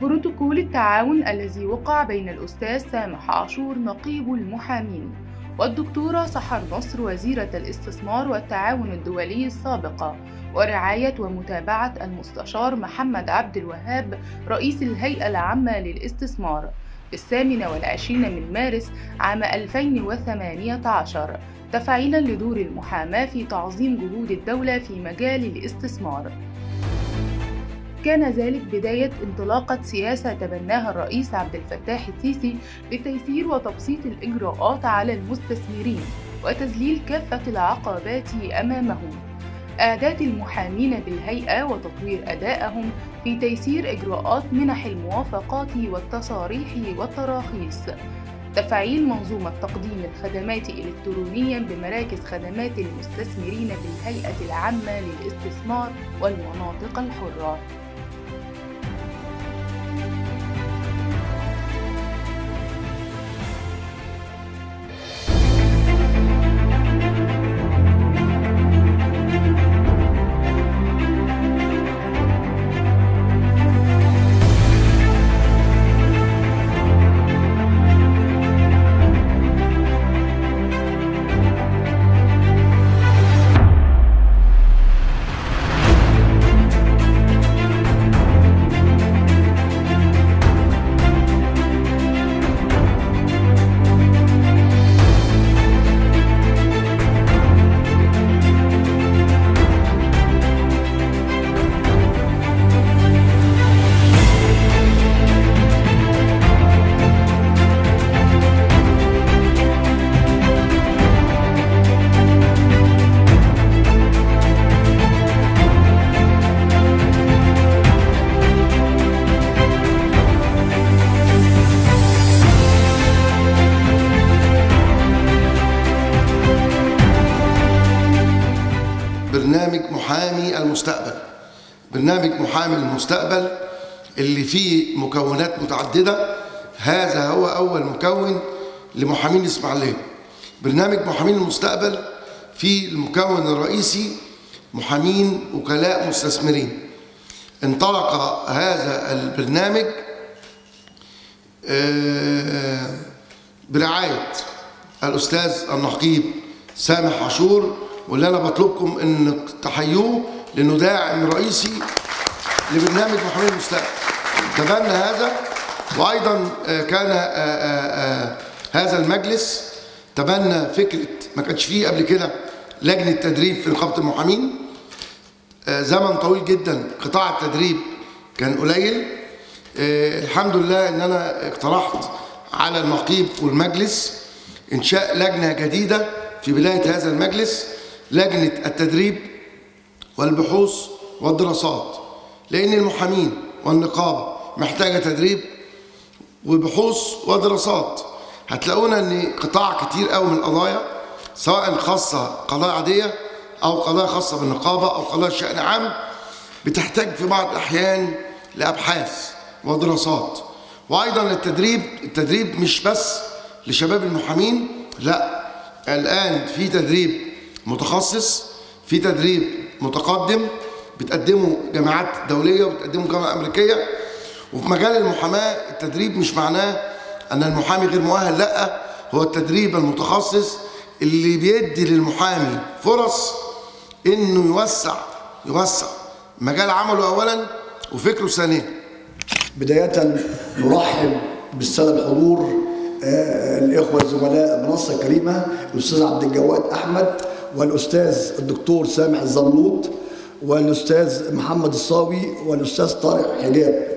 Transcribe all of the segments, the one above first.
بروتوكول التعاون الذي وقع بين الأستاذ سامح عاشور نقيب المحامين والدكتورة سحر نصر وزيرة الاستثمار والتعاون الدولي السابقة ورعاية ومتابعة المستشار محمد عبد الوهاب رئيس الهيئة العامة للاستثمار في الثامن والعشرين من مارس عام 2018 تفعيلا لدور المحاماة في تعظيم جهود الدولة في مجال الاستثمار كان ذلك بداية انطلاقة سياسة تبناها الرئيس عبد الفتاح السيسي لتيسير وتبسيط الإجراءات على المستثمرين وتذليل كافة العقبات أمامهم إعداد المحامين بالهيئة وتطوير أدائهم في تيسير إجراءات منح الموافقات والتصاريح والتراخيص تفعيل منظومة تقديم الخدمات إلكترونيا بمراكز خدمات المستثمرين بالهيئة العامة للاستثمار والمناطق الحرة برنامج محامي المستقبل برنامج محامي المستقبل اللي فيه مكونات متعددة هذا هو أول مكون لمحامين الإسماعيلية برنامج محامين المستقبل فيه المكون الرئيسي محامين وكلاء مستثمرين انطلق هذا البرنامج آه، برعاية الأستاذ النقيب سامح عاشور واللي أنا بطلبكم إن تحيوه لأنه داعم رئيسي لبرنامج محامين المستقبل تبنى هذا وأيضا آه، كان آه، آه، آه، هذا المجلس تبنى فكرة ما كانش فيه قبل كده لجنة تدريب في نقابة المحامين آه، زمن طويل جدا قطاع التدريب كان قليل آه، الحمد لله ان انا اقترحت على النقيب والمجلس انشاء لجنه جديده في بدايه هذا المجلس لجنه التدريب والبحوث والدراسات لان المحامين والنقابه محتاجه تدريب وبحوث ودراسات هتلاقونا ان قطاع كتير قوي من القضايا سواء خاصه قضايا عاديه او قضايا خاصه بالنقابه او قضايا شان عام بتحتاج في بعض الاحيان لابحاث ودراسات وايضا التدريب التدريب مش بس لشباب المحامين لا الان في تدريب متخصص في تدريب متقدم بتقدمه جامعات دوليه وبتقدمه جامعه امريكيه وفي مجال المحاماه التدريب مش معناه ان المحامي غير مؤهل لا هو التدريب المتخصص اللي بيدي للمحامي فرص انه يوسع يوسع مجال عمله اولا وفكره ثانيا بداية نرحب بالسادة الحضور آه، الإخوة الزملاء المنصة الكريمة الأستاذ عبد الجواد أحمد والأستاذ الدكتور سامح الزملوط والأستاذ محمد الصاوي والأستاذ طارق حجاب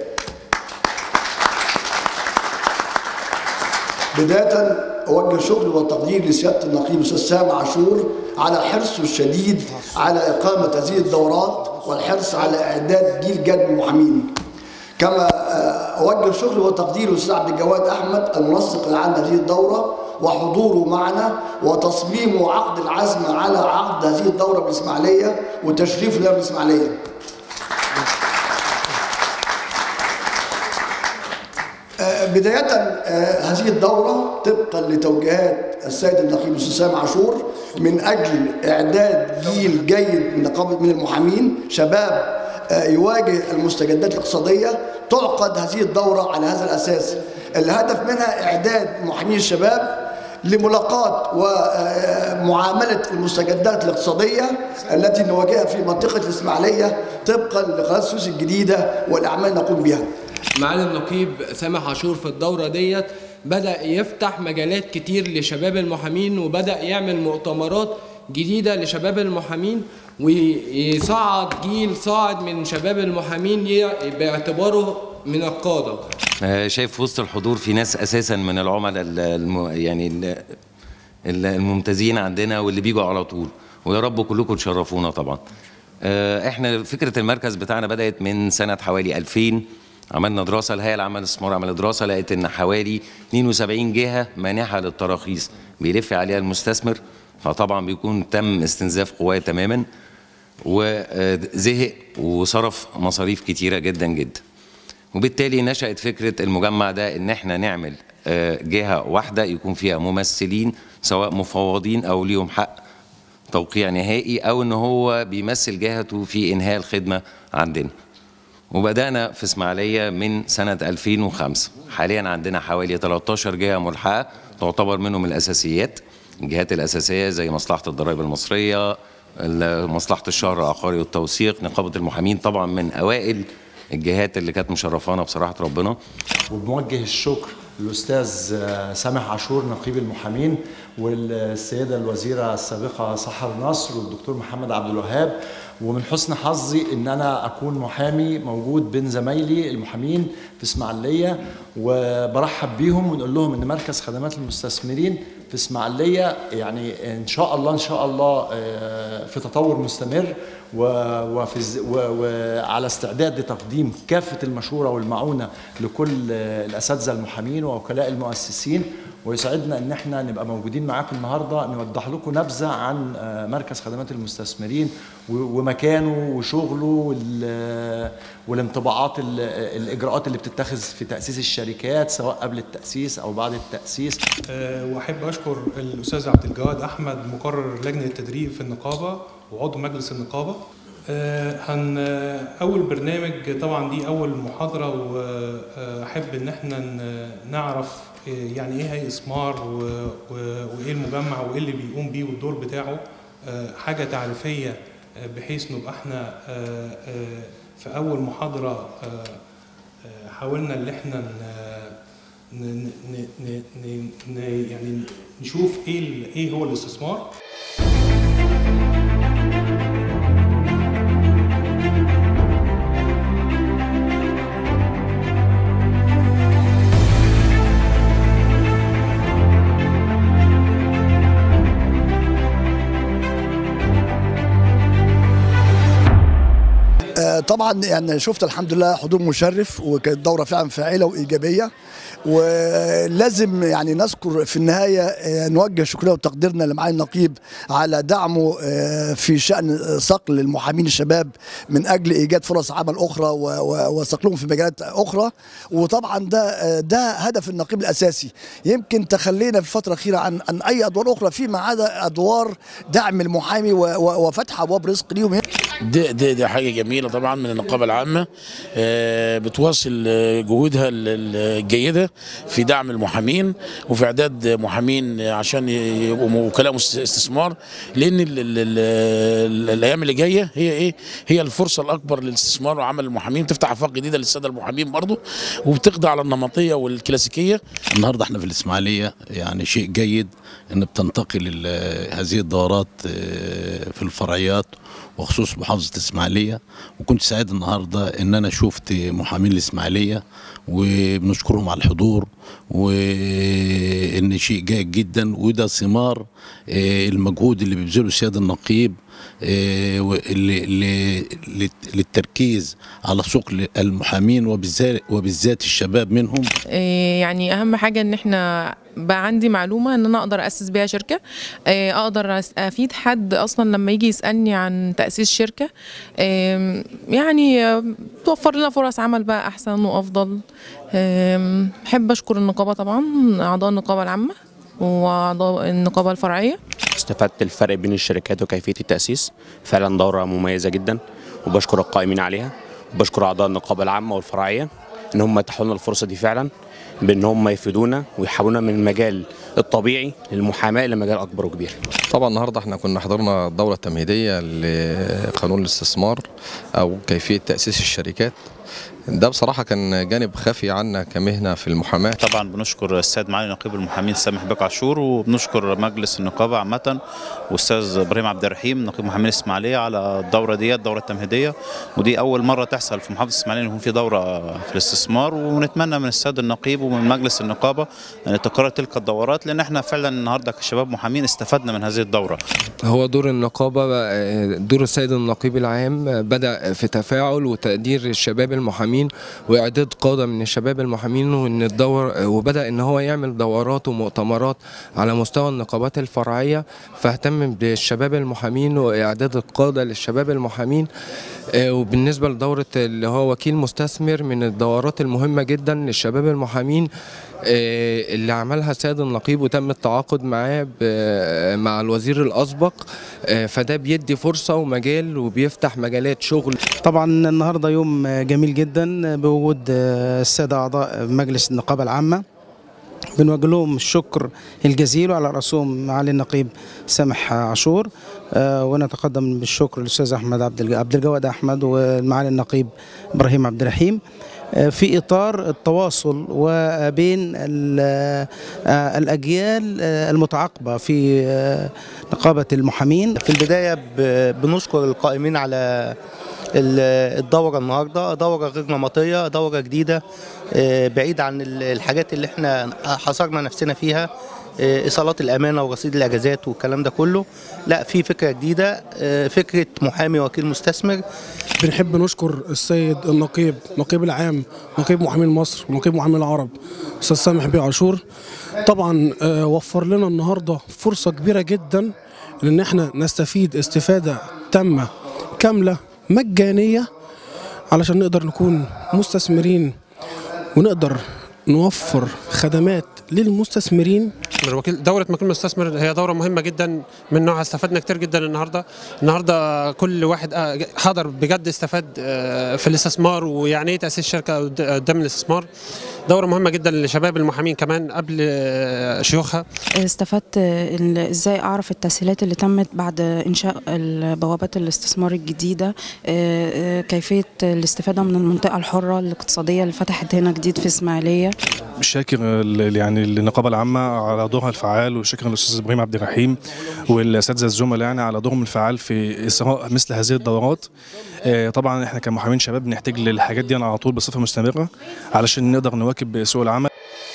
بداية أوجه شكري وتقدير لسيادة النقيب الأستاذ سامح عاشور على حرصه الشديد على إقامة هذه الدورات والحرص على إعداد جيل جد من المحامين كما آه، أوجه شكري وتقدير الأستاذ عبد الجواد أحمد المنسق العام لهذه الدورة وحضوره معنا وتصميم وعقد العزم على عقد هذه الدورة بالإسماعيلية وتشريف لها بالإسماعيلية آه، بداية آه، هذه الدورة طبقا لتوجيهات السيد النقيب الأستاذ سامح عاشور من أجل إعداد جيل جيد من نقابة من المحامين شباب آه، يواجه المستجدات الاقتصادية تعقد هذه الدورة على هذا الأساس الهدف منها إعداد محامين الشباب لملاقاة ومعاملة المستجدات الاقتصادية التي نواجهها في منطقة الإسماعيلية طبقا لقناة السويس الجديدة والأعمال نقوم بها معالي النقيب سامح عاشور في الدورة ديت بدأ يفتح مجالات كتير لشباب المحامين وبدأ يعمل مؤتمرات جديدة لشباب المحامين ويصعد جيل صاعد من شباب المحامين ي- باعتباره من القادة آه، شايف في وسط الحضور في ناس اساسا من العملاء ال- الم... يعني ال- ال- الممتازين عندنا واللي بيجوا على طول ويا رب كلكم تشرفونا طبعا آه، احنا فكره المركز بتاعنا بدات من سنه حوالي 2000 عملنا دراسه الهيئه العامه للاستثمار عملت دراسه لقيت ان حوالي 72 جهه مانحه للتراخيص بيلف عليها المستثمر فطبعا بيكون تم استنزاف قواه تماما وزهق وصرف مصاريف كتيره جدا جدا وبالتالي نشأت فكرة المجمع ده إن إحنا نعمل آه، جهة واحدة يكون فيها ممثلين سواء مفوضين أو ليهم حق توقيع نهائي أو إن هو بيمثل جهته في إنهاء الخدمة عندنا. وبدأنا في إسماعيلية من سنة 2005 حاليا عندنا حوالي 13 جهة ملحقة تعتبر منهم الأساسيات الجهات الأساسية زي مصلحة الضرائب المصرية ال- مصلحة الشهر العقاري والتوثيق نقابة المحامين طبعا من أوائل الجهات اللي كانت مشرفانا بصراحة ربنا وبنوجه الشكر للاستاذ آه، سامح عاشور نقيب المحامين والسيده الوزيره السابقه سحر نصر والدكتور محمد عبد الوهاب ومن حسن حظي ان انا اكون محامي موجود بين زمايلي المحامين في اسماعيليه وبرحب بيهم ونقول لهم ان مركز خدمات المستثمرين في اسماعيليه يعني ان شاء الله ان شاء الله آه، في تطور مستمر و- وفي الز- و- وعلى استعداد لتقديم كافه المشوره والمعونه لكل آه، الاساتذه المحامين ووكلاء المؤسسين ويسعدنا ان احنا نبقى موجودين معاكم النهارده نوضح لكم نبذه عن آه، مركز خدمات المستثمرين و- ومكانه وشغله وال- والانطباعات ال- الاجراءات اللي بتتخذ في تاسيس الشركات سواء قبل التاسيس او بعد التاسيس أه، واحب اشكر الاستاذ عبد الجواد احمد مقرر لجنه التدريب في النقابه وعضو مجلس النقابه أه، هن اول برنامج طبعا دي اول محاضره واحب ان احنا ن- نعرف أه، يعني ايه هيئه اسمار و- و- وايه المجمع وايه اللي بيقوم بيه والدور بتاعه أه، حاجه تعريفيه أه، بحيث نبقى احنا أه، أه، في اول محاضره أه، أه، حاولنا ان احنا ن- ن- ن- ن- ن- ن- يعني نشوف ايه ال- ايه هو الاستثمار آه، طبعا يعني شفت الحمد لله حضور مشرف وكانت دوره فعلا فاعله وايجابيه ولازم يعني نذكر في النهايه آه، نوجه شكرنا وتقديرنا لمعالي النقيب على دعمه آه، في شان صقل المحامين الشباب من اجل ايجاد فرص عمل اخرى و- و- وصقلهم في مجالات اخرى وطبعا ده آه، ده هدف النقيب الاساسي يمكن تخلينا في الفتره الاخيره عن عن اي ادوار اخرى فيما عدا ادوار دعم المحامي و- و- وفتح ابواب رزق ليهم دي, دي, دي حاجة جميلة طبعا من النقابة العامة آه، بتواصل آه، جهودها ال- ال- الجيدة في دعم المحامين وفي إعداد محامين عشان يبقوا وكلاء مست- استثمار لأن ال ال ال ال الأيام اللي جاية هي إيه هي الفرصة الأكبر للاستثمار وعمل المحامين تفتح آفاق جديدة للسادة المحامين برضه وبتقضي على النمطية والكلاسيكية النهارده احنا في الاسماعيليه يعني شيء جيد ان بتنتقل ال- هذه الدورات آه، في الفرعيات وخصوص محافظه الاسماعيليه وكنت سعيد النهارده ان انا شفت محامين الاسماعيليه وبنشكرهم على الحضور وان شيء جيد جدا وده ثمار آه، المجهود اللي بيبذله السيد النقيب آه، واللي- اللي- للت- للتركيز على سوق المحامين وبالذات وبالذات الشباب منهم إيه يعني اهم حاجه ان احنا بقى عندي معلومه ان انا اقدر اسس بيها شركه إيه اقدر أس- افيد حد اصلا لما يجي يسالني عن تاسيس شركه إيه يعني آه، توفر لنا فرص عمل بقى احسن وافضل إيه، بحب اشكر النقابه طبعا اعضاء النقابه العامه واعضاء النقابه الفرعيه استفدت الفرق بين الشركات وكيفية التأسيس فعلا دورة مميزة جدا وبشكر القائمين عليها بشكر اعضاء النقابه العامه والفرعيه ان هم اتاحوا لنا الفرصه دي فعلا بان هم يفيدونا ويحولونا من المجال الطبيعي للمحاماه الى مجال اكبر وكبير طبعا النهارده احنا كنا حضرنا الدوره التمهيديه لقانون الاستثمار او كيفيه تاسيس الشركات ده بصراحه كان جانب خفي عنا كمهنه في المحاماه طبعا بنشكر السيد معالي نقيب المحامين سامح بك عاشور وبنشكر مجلس النقابه عامه واستاذ ابراهيم عبد الرحيم نقيب محامين الاسماعيليه على الدوره دي الدوره التمهيديه ودي اول مره تحصل في محافظه الاسماعيليه ان يكون في دوره في الاستثمار ونتمنى من السيد النقيب ومن مجلس النقابه ان تكرر تلك الدورات لان احنا فعلا النهارده كشباب محامين استفدنا من هذه الدوره هو دور النقابة دور السيد النقيب العام بدأ في تفاعل وتقدير الشباب المحامين وإعداد قادة من الشباب المحامين وإن الدور وبدأ إن هو يعمل دورات ومؤتمرات على مستوى النقابات الفرعية فاهتم بالشباب المحامين وإعداد القادة للشباب المحامين وبالنسبة لدورة اللي هو وكيل مستثمر من الدورات المهمة جدا للشباب المحامين اللي عملها السيد النقيب وتم التعاقد معاه مع الوزير الاسبق فده بيدي فرصه ومجال وبيفتح مجالات شغل طبعا النهارده يوم جميل جدا بوجود الساده اعضاء مجلس النقابه العامه بنوجه لهم الشكر الجزيل وعلى راسهم معالي النقيب سامح عاشور ونتقدم بالشكر للاستاذ احمد عبد الجواد احمد ومعالي النقيب ابراهيم عبد الرحيم في اطار التواصل وبين الاجيال المتعاقبه في نقابه المحامين في البدايه بنشكر القائمين على الدورة النهاردة دورة غير نمطية دورة جديدة بعيد عن الحاجات اللي احنا حصرنا نفسنا فيها ايصالات الامانه ورصيد الاجازات والكلام ده كله لا في فكره جديده فكره محامي وكيل مستثمر بنحب نشكر السيد النقيب نقيب العام نقيب محامين مصر ونقيب محامين العرب استاذ سامح بيه عاشور طبعا وفر لنا النهارده فرصه كبيره جدا ان احنا نستفيد استفاده تامه كامله مجانيه علشان نقدر نكون مستثمرين ونقدر نوفر خدمات للمستثمرين الوكيل دورة وكيل مستثمر هي دورة مهمة جدا من نوعها استفدنا كتير جدا النهارده، النهارده كل واحد حضر بجد استفاد في الاستثمار ويعني ايه تأسيس شركة قدام الاستثمار. دورة مهمة جدا لشباب المحامين كمان قبل شيوخها. استفدت ازاي اعرف التسهيلات اللي تمت بعد انشاء بوابات الاستثمار الجديدة، كيفية الاستفادة من المنطقة الحرة الاقتصادية اللي فتحت هنا جديد في اسماعيلية. شاكر يعني النقابه العامه على دورها الفعال وشكرا للاستاذ ابراهيم عبد الرحيم والاساتذه الزملاء يعني على دورهم الفعال في اثراء مثل هذه الدورات طبعا احنا كمحامين شباب بنحتاج للحاجات دي على طول بصفه مستمره علشان نقدر نواكب سوق العمل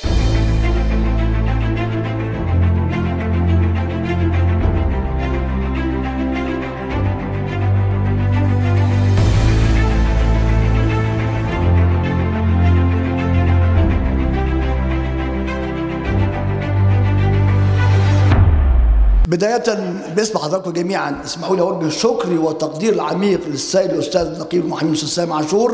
بداية باسم حضراتكم جميعا اسمحوا لي اوجه شكري وتقدير العميق للسيد الاستاذ النقيب المحامي الاستاذ سامي عاشور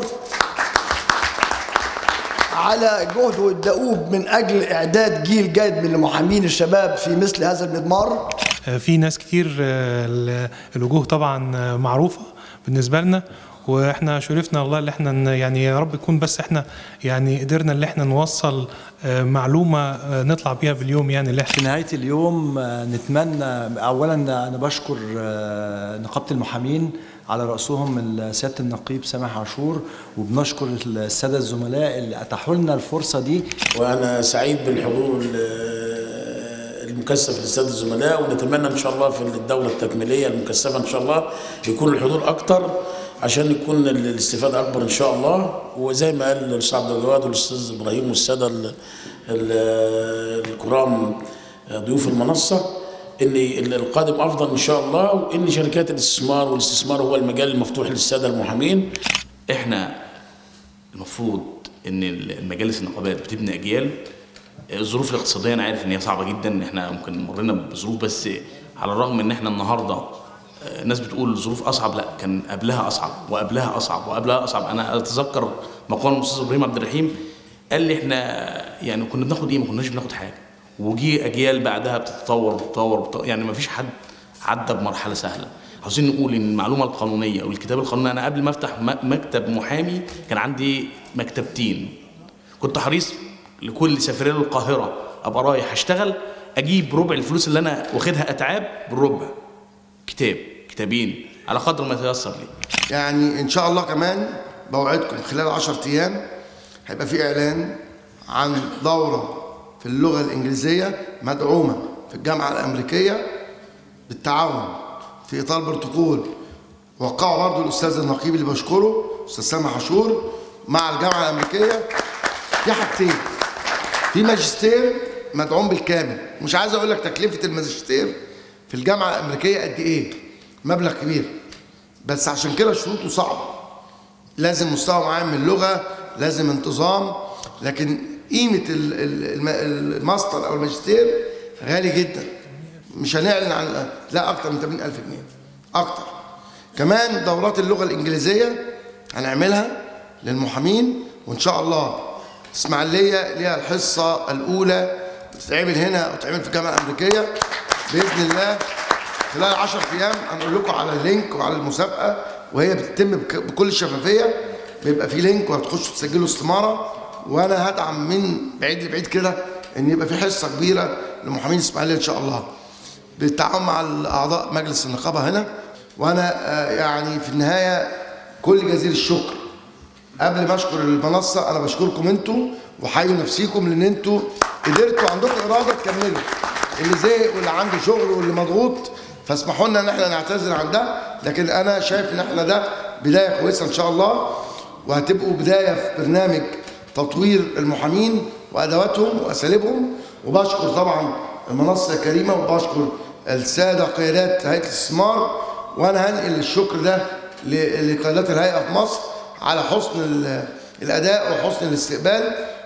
على جهده الدؤوب من اجل اعداد جيل جيد من المحامين الشباب في مثل هذا المضمار في ناس كتير الوجوه طبعا معروفه بالنسبه لنا واحنا شرفنا والله اللي احنا يعني يا رب يكون بس احنا يعني قدرنا اللي احنا نوصل معلومه نطلع بيها باليوم يعني اللي في نهايه اليوم نتمنى اولا انا بشكر نقابه المحامين على راسهم سياده النقيب سامح عاشور وبنشكر الساده الزملاء اللي اتاحوا لنا الفرصه دي وانا سعيد بالحضور المكثف للساده الزملاء ونتمنى ان شاء الله في الدوله التكميليه المكثفه ان شاء الله يكون الحضور اكتر عشان يكون الاستفاده اكبر ان شاء الله وزي ما قال الاستاذ عبد الجواد والاستاذ ابراهيم والساده الكرام ضيوف المنصه ان القادم افضل ان شاء الله وان شركات الاستثمار والاستثمار هو المجال المفتوح للساده المحامين احنا المفروض ان مجالس النقابات بتبني اجيال الظروف الاقتصاديه انا عارف ان هي صعبه جدا ان احنا ممكن مرينا بظروف بس على الرغم ان احنا النهارده الناس بتقول ظروف اصعب لا كان قبلها اصعب وقبلها اصعب وقبلها اصعب انا اتذكر مقال الاستاذ ابراهيم عبد الرحيم قال لي احنا يعني كنا بناخد ايه ما كناش بناخد حاجه وجي اجيال بعدها بتتطور بتتطور, بتتطور يعني ما فيش حد عدى بمرحله سهله عاوزين نقول ان المعلومه القانونيه او الكتاب القانوني انا قبل ما افتح م- مكتب محامي كان عندي مكتبتين كنت حريص لكل سفريه للقاهره ابقى رايح اشتغل اجيب ربع الفلوس اللي انا واخدها اتعاب بالربع كتاب كتابين على قدر ما يتيسر لي يعني ان شاء الله كمان بوعدكم خلال 10 ايام هيبقى في اعلان عن دوره في اللغه الانجليزيه مدعومه في الجامعه الامريكيه بالتعاون في اطار بروتوكول وقعه برضه الاستاذ النقيب اللي بشكره استاذ سامح عاشور مع الجامعه الامريكيه في حاجتين في ماجستير مدعوم بالكامل مش عايز اقول لك تكلفه الماجستير في الجامعه الامريكيه قد ايه مبلغ كبير بس عشان كده شروطه صعبه لازم مستوى معين من اللغه لازم انتظام لكن قيمه ال- ال- الم- الماستر او الماجستير غالي جدا مش هنعلن عن لا اكتر من 80000 جنيه اكتر كمان دورات اللغه الانجليزيه هنعملها للمحامين وان شاء الله اسماعيليه ليها الحصه الاولى بتتعمل هنا وتتعمل في الجامعه الامريكيه باذن الله خلال 10 ايام هنقول لكم على اللينك وعلى المسابقه وهي بتتم بك- بكل شفافيه بيبقى في لينك وهتخشوا تسجلوا استماره وانا هدعم من بعيد لبعيد كده ان يبقى في حصه كبيره لمحامين اسماعيليه ان شاء الله بالتعاون مع اعضاء مجلس النقابه هنا وانا آه، يعني في النهايه كل جزيل الشكر قبل ما اشكر المنصه انا بشكركم انتوا وحيوا نفسيكم لان انتوا قدرتوا عندكم اراده تكملوا اللي زهق واللي عنده شغل واللي مضغوط فاسمحوا لنا ان احنا نعتذر عن ده لكن انا شايف ان احنا ده بدايه كويسه ان شاء الله وهتبقوا بدايه في برنامج تطوير المحامين وادواتهم واساليبهم وبشكر طبعا المنصه الكريمه وبشكر الساده قيادات هيئه الاستثمار وانا هنقل الشكر ده ل- لقيادات الهيئه في مصر على حسن ال- الاداء وحسن الاستقبال